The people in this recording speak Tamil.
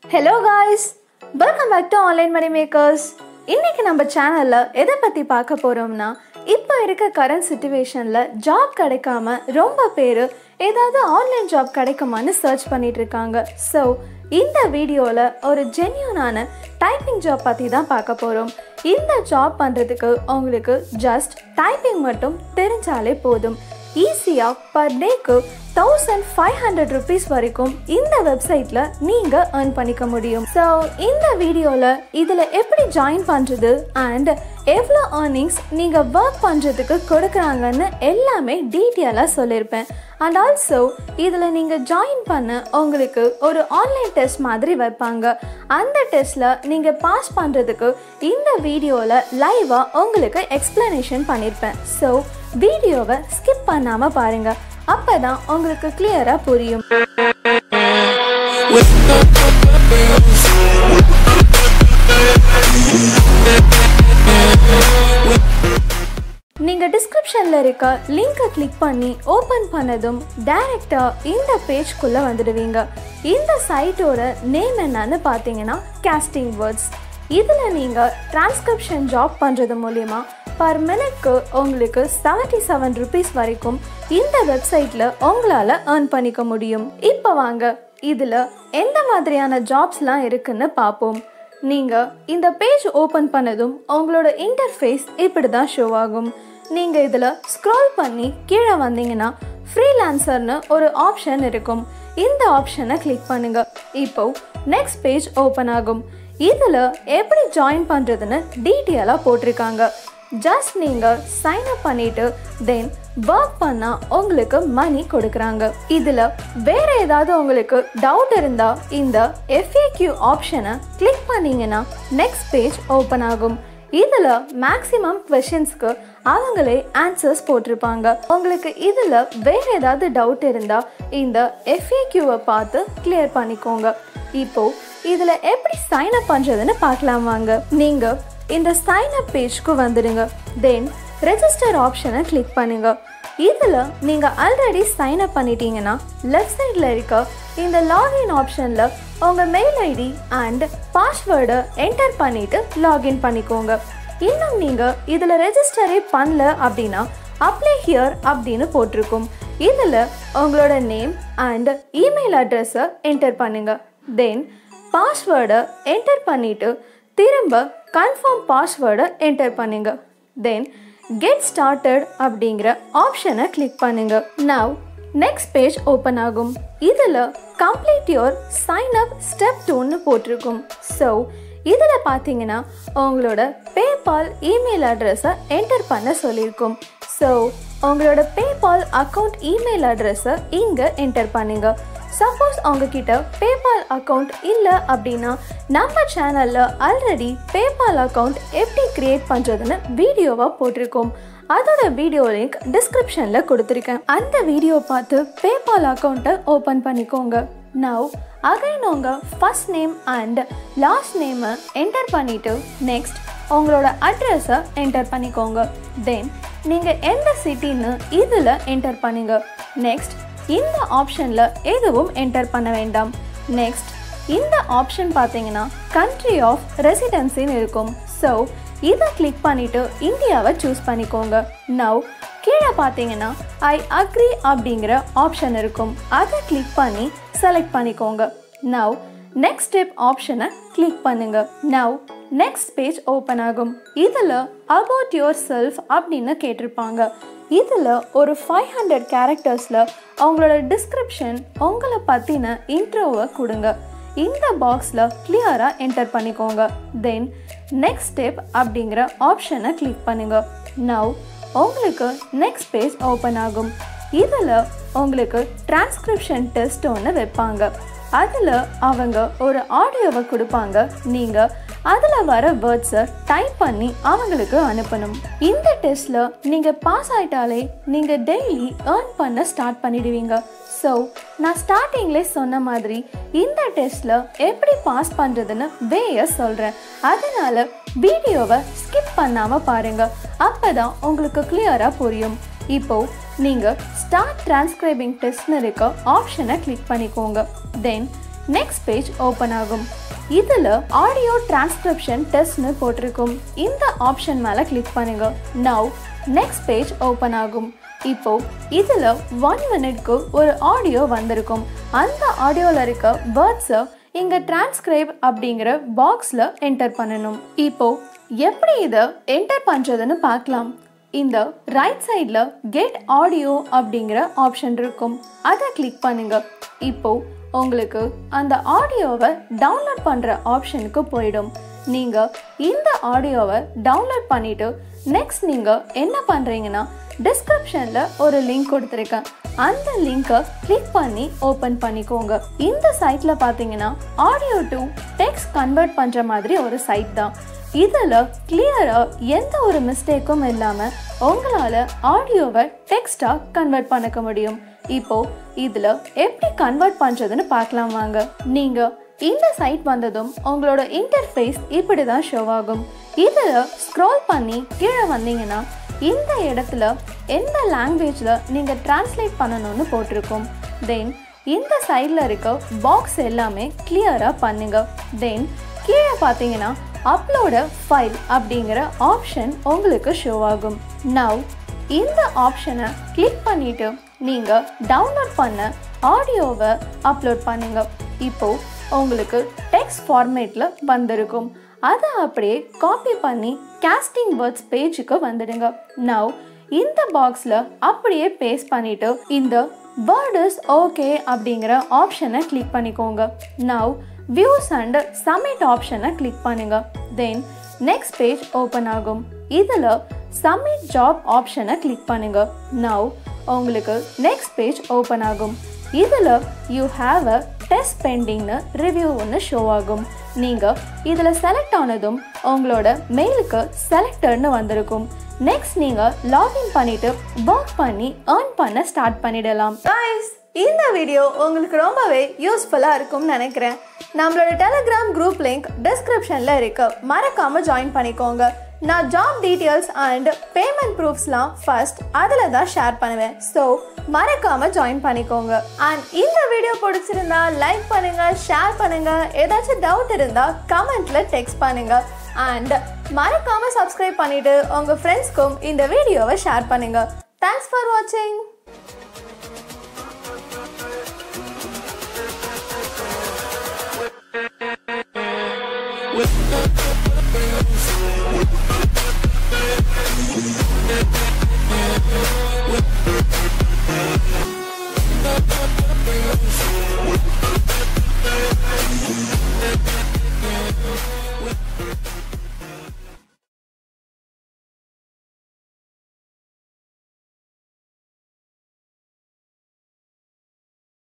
hello guys welcome back to online money makers இன்னைக்கு நம்ம சேனலில் எதை பற்றி பார்க்க போகிறோம்னா இப்போ இருக்க கரண்ட் சுச்சுவேஷனில் ஜாப் கிடைக்காம ரொம்ப பேர் ஏதாவது ஆன்லைன் ஜாப் கிடைக்குமான்னு சர்ச் பண்ணிட்டு இருக்காங்க ஸோ இந்த வீடியோவில் ஒரு ஜென்யூனான டைப்பிங் ஜாப் பற்றி தான் பார்க்க போகிறோம் இந்த ஜாப் பண்ணுறதுக்கு உங்களுக்கு ஜஸ்ட் டைப்பிங் மட்டும் தெரிஞ்சாலே போதும் ஈஸியாக பர் டேக்கு தௌசண்ட் ஃபைவ் ஹண்ட்ரட் ருபீஸ் வரைக்கும் இந்த வெப்சைட்டில் நீங்கள் earn பண்ணிக்க முடியும் ஸோ இந்த வீடியோவில் இதில் எப்படி ஜாயின் பண்ணுறது அண்ட் எவ்வளோ earnings நீங்கள் ஒர்க் பண்ணுறதுக்கு கொடுக்குறாங்கன்னு எல்லாமே டீட்டெயிலாக சொல்லியிருப்பேன் அண்ட் ஆல்சோ இதில் நீங்கள் ஜாயின் பண்ண உங்களுக்கு ஒரு ஆன்லைன் டெஸ்ட் மாதிரி வைப்பாங்க அந்த டெஸ்ட்டில் நீங்கள் பாஸ் பண்ணுறதுக்கு இந்த வீடியோவில் லைவாக உங்களுக்கு எக்ஸ்ப்ளனேஷன் பண்ணியிருப்பேன் ஸோ வீடியோவை ஸ்கிப் பண்ணாமல் பாருங்கள் அப்போ தான் உங்களுக்கு கிளியராக புரியும் நீங்கள் டிஸ்கிரிப்ஷனில் இருக்க லிங்கை கிளிக் பண்ணி ஓப்பன் பண்ணதும் டைரெக்டாக இந்த பேஜ்குள்ளே வந்துடுவீங்க இந்த சைட்டோட நேம் என்னன்னு பார்த்தீங்கன்னா கேஸ்டிங் வேர்ட்ஸ் இதில் நீங்கள் டிரான்ஸ்கிரிப்ஷன் ஜாப் பண்ணுறது மூலிமா பர் மினிட்க்கு உங்களுக்கு செவன்ட்டி செவன் ருபீஸ் வரைக்கும் இந்த வெப்சைட்டில் உங்களால் earn பண்ணிக்க முடியும் இப்போ வாங்க இதில் எந்த மாதிரியான ஜாப்ஸ்லாம் இருக்குன்னு பார்ப்போம் நீங்கள் இந்த பேஜ் ஓப்பன் பண்ணதும் உங்களோட இன்டர்ஃபேஸ் இப்படி தான் ஷோ ஆகும் நீங்கள் இதில் ஸ்க்ரால் பண்ணி கீழே வந்தீங்கன்னா ஃப்ரீலான்சர்னு ஒரு ஆப்ஷன் இருக்கும் இந்த ஆப்ஷனை கிளிக் பண்ணுங்க இப்போ நெக்ஸ்ட் பேஜ் ஓப்பன் ஆகும் இதில் எப்படி ஜாயின் பண்ணுறதுன்னு டீட்டெயிலாக போட்டிருக்காங்க ஜஸ்ட் நீங்கள் சைன் அப் பண்ணிட்டு தென் ஒர்க் பண்ணால் உங்களுக்கு மணி கொடுக்குறாங்க இதில் வேற ஏதாவது உங்களுக்கு டவுட் இருந்தால் இந்த எஃப்ஏக்யூ ஆப்ஷனை கிளிக் பண்ணீங்கன்னா நெக்ஸ்ட் பேஜ் ஓப்பன் ஆகும் இதில் மேக்ஸிமம் கொஷின்ஸ்க்கு அவங்களே ஆன்சர்ஸ் போட்டிருப்பாங்க உங்களுக்கு இதில் வேற ஏதாவது டவுட் இருந்தால் இந்த எஃப்ஏக்யூவை பார்த்து கிளியர் பண்ணிக்கோங்க இப்போ இதில் எப்படி சைன் அப் பண்ணுறதுன்னு பார்க்கலாம் வாங்க நீங்கள் இந்த சைன் அப் பேஜ்க்கு வந்துடுங்க தென் ரெஜிஸ்டர் ஆப்ஷனை கிளிக் பண்ணுங்க இதில் நீங்கள் ஆல்ரெடி சைன் அப் பண்ணிட்டீங்கன்னா லெஃப்ட் சைடில் இருக்க இந்த லாகின் ஆப்ஷனில் உங்கள் மெயில் ஐடி அண்ட் பாஸ்வேர்டை என்டர் பண்ணிவிட்டு லாகின் பண்ணிக்கோங்க இன்னும் நீங்கள் இதில் ரெஜிஸ்டரே பண்ணல அப்படின்னா அப்ளை ஹியர் அப்படின்னு போட்டிருக்கும் இதில் உங்களோட நேம் அண்ட் இமெயில் அட்ரஸை என்டர் பண்ணுங்க தென் பாஸ்வேர்டை என்டர் பண்ணிவிட்டு திரும்ப கன்ஃபார்ம் பாஸ்வேர்டை என்டர் பண்ணுங்க தென் கெட் ஸ்டார்டட் அப்படிங்கிற ஆப்ஷனை கிளிக் பண்ணுங்க நவ் நெக்ஸ்ட் பேஜ் ஓப்பன் ஆகும் இதில் complete your sign up step டூன்னு போட்டிருக்கும் ஸோ இதில் பார்த்தீங்கன்னா உங்களோட பேபால் இமெயில் அட்ரஸை என்டர் பண்ண சொல்லியிருக்கும் ஸோ உங்களோட பேபால் அக்கௌண்ட் இமெயில் அட்ரஸை இங்கே என்டர் பண்ணுங்க சப்போஸ் உங்ககிட்ட பேபால் அக்கௌண்ட் இல்லை அப்படின்னா நம்ம சேனலில் ஆல்ரெடி பேபால் அக்கௌண்ட் எப்படி கிரியேட் பண்ணுறதுன்னு வீடியோவாக போட்டிருக்கோம் அதோட வீடியோ லிங்க் டிஸ்கிரிப்ஷனில் கொடுத்துருக்கேன் அந்த வீடியோ பார்த்து பேபால் அக்கௌண்ட்டை ஓப்பன் பண்ணிக்கோங்க நவ் அகைன் உங்கள் ஃபர்ஸ்ட் நேம் அண்ட் லாஸ்ட் நேமை என்டர் பண்ணிவிட்டு நெக்ஸ்ட் உங்களோட அட்ரஸை என்டர் பண்ணிக்கோங்க தென் நீங்கள் எந்த சிட்டின்னு இதில் என்டர் பண்ணுங்க நெக்ஸ்ட் இந்த ஆப்ஷனில் எதுவும் என்டர் பண்ண வேண்டாம் நெக்ஸ்ட் இந்த ஆப்ஷன் பார்த்தீங்கன்னா கண்ட்ரி ஆஃப் ரெசிடென்சின்னு இருக்கும் ஸோ இதை கிளிக் பண்ணிவிட்டு இந்தியாவை சூஸ் பண்ணிக்கோங்க நவ் கீழே பார்த்தீங்கன்னா ஐ அக்ரி அப்படிங்கிற ஆப்ஷன் இருக்கும் அதை கிளிக் பண்ணி செலக்ட் பண்ணிக்கோங்க நவ் நெக்ஸ்ட் ஸ்டெப் ஆப்ஷனை கிளிக் பண்ணுங்க நவ் நெக்ஸ்ட் பேஜ் ஓப்பன் ஆகும் இதில் அபவுட் யுவர் செல்ஃப் அப்படின்னு கேட்டிருப்பாங்க இதில் ஒரு ஃபைவ் ஹண்ட்ரட் கேரக்டர்ஸில் அவங்களோட டிஸ்கிரிப்ஷன் உங்களை பற்றின இன்ட்ரோவை கொடுங்க இந்த பாக்ஸில் கிளியராக என்டர் பண்ணிக்கோங்க தென் நெக்ஸ்ட் ஸ்டெப் அப்படிங்கிற ஆப்ஷனை கிளிக் பண்ணுங்க நவ் உங்களுக்கு நெக்ஸ்ட் பேஜ் ஓப்பன் ஆகும் இதில் உங்களுக்கு டிரான்ஸ்கிரிப்ஷன் டெஸ்ட் ஒன்று வைப்பாங்க அதில் அவங்க ஒரு ஆடியோவை கொடுப்பாங்க நீங்கள் அதில் வர வேர்ட்ஸை டைப் பண்ணி அவங்களுக்கு அனுப்பணும் இந்த டெஸ்ட்டில் நீங்கள் பாஸ் ஆயிட்டாலே நீங்கள் டெய்லி ஏர்ன் பண்ண ஸ்டார்ட் பண்ணிடுவீங்க ஸோ நான் ஸ்டார்டிங்லே சொன்ன மாதிரி இந்த டெஸ்ட்டில் எப்படி பாஸ் பண்ணுறதுன்னு வேய சொல்கிறேன் அதனால வீடியோவை ஸ்கிப் பண்ணாமல் பாருங்கள் அப்போ தான் உங்களுக்கு கிளியராக புரியும் இப்போ நீங்கள் ஸ்டார்ட் டிரான்ஸ்கிரைபிங் டெஸ்ட்னு இருக்க ஆப்ஷனை கிளிக் பண்ணிக்கோங்க தென் நெக்ஸ்ட் பேஜ் ஓப்பன் ஆகும் இதில் ஆடியோ டிரான்ஸ்கிரிப்ஷன் டெஸ்ட்னு போட்டிருக்கும் இந்த ஆப்ஷன் மேலே கிளிக் பண்ணுங்க நவ் நெக்ஸ்ட் பேஜ் ஓப்பன் ஆகும் இப்போ இதில் ஒன் மினிட்க்கு ஒரு ஆடியோ வந்திருக்கும் அந்த ஆடியோவில் இருக்க வேர்ட்ஸை இங்கே டிரான்ஸ்கிரைப் அப்படிங்கிற பாக்ஸில் என்டர் பண்ணணும் இப்போ எப்படி இதை என்டர் பண்ணுறதுன்னு பார்க்கலாம் இந்த ரைட் சைடில் கெட் ஆடியோ அப்படிங்கிற ஆப்ஷன் இருக்கும் அதை கிளிக் பண்ணுங்க இப்போ உங்களுக்கு அந்த ஆடியோவை டவுன்லோட் பண்ணுற ஆப்ஷனுக்கு போயிடும் நீங்கள் இந்த ஆடியோவை டவுன்லோட் பண்ணிட்டு நெக்ஸ்ட் நீங்கள் என்ன பண்ணுறீங்கன்னா டிஸ்கிரிப்ஷனில் ஒரு லிங்க் கொடுத்துருக்கேன் அந்த லிங்கை கிளிக் பண்ணி ஓப்பன் பண்ணிக்கோங்க இந்த சைட்டில் பார்த்தீங்கன்னா ஆடியோ டு டெக்ஸ்ட் கன்வெர்ட் பண்ணுற மாதிரி ஒரு சைட் தான் இதில் கிளியராக எந்த ஒரு மிஸ்டேக்கும் இல்லாமல் உங்களால் ஆடியோவை டெக்ஸ்டாக கன்வெர்ட் பண்ணிக்க முடியும் இப்போ இதில் எப்படி கன்வெர்ட் பண்ணுறதுன்னு பார்க்கலாம் வாங்க நீங்கள் இந்த சைட் வந்ததும் உங்களோட இன்டர்ஃபேஸ் இப்படி தான் ஷோ ஆகும் இதில் ஸ்க்ரோல் பண்ணி கீழே வந்தீங்கன்னா இந்த இடத்துல எந்த லாங்குவேஜில் நீங்கள் டிரான்ஸ்லேட் பண்ணணும்னு போட்டிருக்கும் தென் இந்த சைடில் இருக்க பாக்ஸ் எல்லாமே கிளியராக பண்ணுங்க தென் கீழே பார்த்தீங்கன்னா அப்லோட ஃபைல் அப்படிங்கிற ஆப்ஷன் உங்களுக்கு ஷோ ஆகும் நவ் இந்த ஆப்ஷனை கிளிக் பண்ணிட்டு நீங்கள் டவுன்லோட் பண்ண ஆடியோவை அப்லோட் பண்ணுங்க இப்போ உங்களுக்கு டெக்ஸ்ட் ஃபார்மேட்டில் வந்திருக்கும் அதை அப்படியே காப்பி பண்ணி கேஸ்டிங் வேர்ட்ஸ் பேஜுக்கு வந்துடுங்க நவ் இந்த பாக்ஸில் அப்படியே பேஸ்ட் பண்ணிட்டு இந்த வேர்ட் இஸ் ஓகே அப்படிங்கிற ஆப்ஷனை கிளிக் பண்ணிக்கோங்க நவ் வியூஸ் அண்ட் சப்மிட் ஆப்ஷனை கிளிக் பண்ணுங்க தென் நெக்ஸ்ட் பேஜ் ஓப்பன் ஆகும் இதில் சப்மிட் ஜாப் ஆப்ஷனை கிளிக் பண்ணுங்க நவ் உங்களுக்கு நெக்ஸ்ட் பேஜ் ஓப்பன் ஆகும் இதில் யூ ஹாவ் அ டெஸ்ட் பெண்டிங்னு ரிவ்யூ ஒன்று ஷோ ஆகும் நீங்கள் இதில் செலக்ட் ஆனதும் உங்களோட மெயிலுக்கு செலக்டர்னு வந்திருக்கும் நெக்ஸ்ட் நீங்கள் லாகின் பண்ணிட்டு ஒர்க் பண்ணி ஏர்ன் பண்ண ஸ்டார்ட் பண்ணிடலாம் guys இந்த வீடியோ உங்களுக்கு ரொம்பவே யூஸ்ஃபுல்லாக இருக்கும்னு நினைக்கிறேன் நம்மளோட டெலகிராம் குரூப் லிங்க் டிஸ்கிரிப்ஷனில் இருக்கு மறக்காமல் ஜாயின் பண்ணிக்கோங்க நான் ஜாப் டீட்டெயில்ஸ் அண்ட் பேமெண்ட் ப்ரூஃப்ஸ்லாம் ஃபர்ஸ்ட் அதில் தான் ஷேர் பண்ணுவேன் ஸோ மறக்காமல் ஜாயின் பண்ணிக்கோங்க அண்ட் இந்த வீடியோ பிடிச்சிருந்தா லைக் பண்ணுங்க ஷேர் பண்ணுங்க ஏதாச்சும் டவுட் இருந்தால் கமெண்ட்ல டெக்ஸ்ட் பண்ணுங்க அண்ட் மறக்காம சப்ஸ்கிரைப் பண்ணிட்டு உங்க ஃப்ரெண்ட்ஸ்க்கும் இந்த வீடியோவை ஷேர் பண்ணுங்க தேங்க்ஸ் ஃபார் வாட்சிங் with